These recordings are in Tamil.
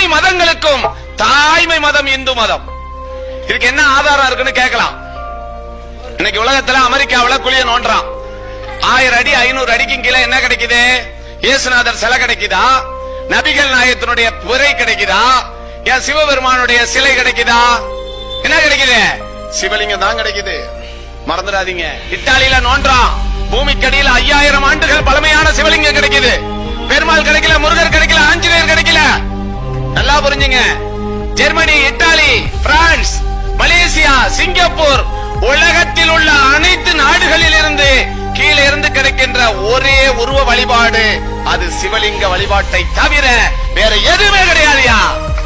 அத்தனை மதங்களுக்கும் தாய்மை மதம் இந்து மதம் இதுக்கு என்ன ஆதாரம் இருக்குன்னு கேட்கலாம் இன்னைக்கு உலகத்துல அமெரிக்காவுல குழிய நோண்டுறான் ஆயிரம் அடி ஐநூறு அடிக்கும் கீழே என்ன கிடைக்குது இயேசுநாதர் சிலை கிடைக்குதா நபிகள் நாயகத்தினுடைய புரை கிடைக்குதா என் சிவபெருமானுடைய சிலை கிடைக்குதா என்ன கிடைக்குது சிவலிங்கம் தான் கிடைக்குது மறந்துடாதீங்க இத்தாலியில நோன்றான் பூமிக்கடியில் ஐயாயிரம் ஆண்டுகள் பழமையான சிவலிங்கம் கிடைக்குது பெருமாள் கிடைக்கல முருகர் கிடைக்கல ஆஞ்சநேயர் கிடைக்கல நல்லா புரிஞ்சுங்க ஜெர்மனி இத்தாலி பிரான்ஸ் மலேசியா சிங்கப்பூர் உலகத்தில் உள்ள அனைத்து நாடுகளில் இருந்து கீழே இருந்து கிடைக்கின்ற ஒரே உருவ வழிபாடு அது சிவலிங்க வழிபாட்டை தவிர வேற எதுவுமே கிடையாதுயா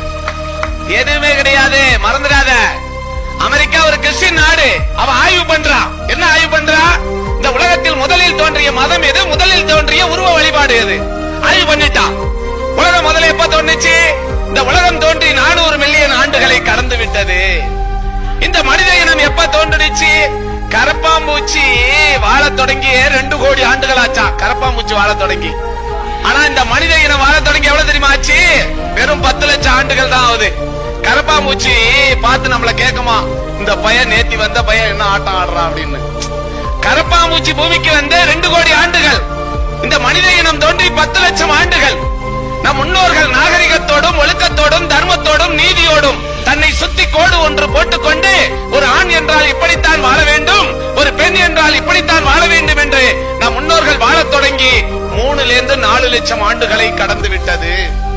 எதுவுமே கிடையாது மறந்துடாத அமெரிக்கா ஒரு கிறிஸ்டின் நாடு அவன் ஆய்வு பண்றான் என்ன ஆய்வு பண்றான் இந்த உலகத்தில் முதலில் தோன்றிய மதம் எது முதலில் தோன்றிய உருவ வழிபாடு எது ஆய்வு பண்ணிட்டான் உலகம் முதல்ல எப்ப தோன்றுச்சு இந்த உலகம் தோன்றி நானூறு மில்லியன் ஆண்டுகளை கடந்து விட்டது இந்த மனித இனம் எப்ப தோன்றுச்சு கரப்பாம்பூச்சி வாழத் தொடங்கி ரெண்டு கோடி ஆண்டுகள் ஆச்சா கரப்பாம்பூச்சி வாழத் தொடங்கி ஆனா இந்த மனித இனம் வாழத் தொடங்கி எவ்வளவு தெரியுமா ஆச்சு வெறும் பத்து லட்சம் ஆண்டுகள் தான் ஆகுது கரப்பாம்பூச்சி பார்த்து நம்மள கேக்குமா இந்த பையன் நேத்தி வந்த பையன் என்ன ஆட்டம் ஆடுறான் அப்படின்னு கரப்பாம்பூச்சி பூமிக்கு வந்து ரெண்டு கோடி ஆண்டுகள் இந்த மனித இனம் தோன்றி பத்து லட்சம் ஆண்டுகள் நம் முன்னோர்கள் நாகரிகத்தோடும் ஒழுக்கத்தோடும் தர்மத்தோடும் நீதியோடும் தன்னை சுத்தி கோடு ஒன்று போட்டுக்கொண்டு ஒரு ஆண் என்றால் இப்படித்தான் வாழ வேண்டும் ஒரு பெண் என்றால் இப்படித்தான் வாழ வேண்டும் என்று நம் முன்னோர்கள் வாழத் தொடங்கி மூணுல இருந்து நாலு லட்சம் ஆண்டுகளை கடந்து விட்டது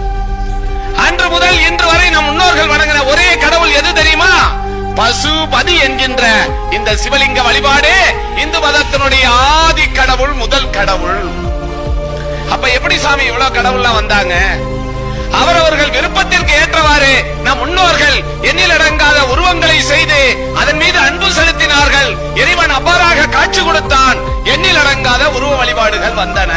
அன்று முதல் இன்று வரை நம் முன்னோர்கள் வணங்கின ஒரே கடவுள் எது தெரியுமா பசுபதி என்கின்ற இந்த சிவலிங்க வழிபாடு இந்து மதத்தினுடைய ஆதி கடவுள் முதல் கடவுள் அப்ப எப்படி சாமி இவ்வளவு கடவுள்லாம் வந்தாங்க அவரவர்கள் விருப்பத்திற்கு ஏற்றவாறு நம் முன்னோர்கள் எண்ணிலடங்காத உருவங்களை செய்து அதன் மீது அன்பு செலுத்தினார்கள் இறைவன் அவ்வாறாக காட்சி கொடுத்தான் எண்ணிலடங்காத உருவ வழிபாடுகள் வந்தன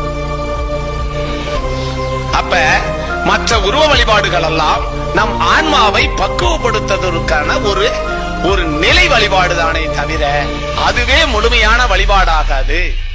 அப்ப மற்ற உருவ வழிபாடுகள் எல்லாம் நம் ஆன்மாவை பக்குவப்படுத்துவதற்கான ஒரு ஒரு நிலை வழிபாடு தானே தவிர அதுவே முழுமையான வழிபாடாகாது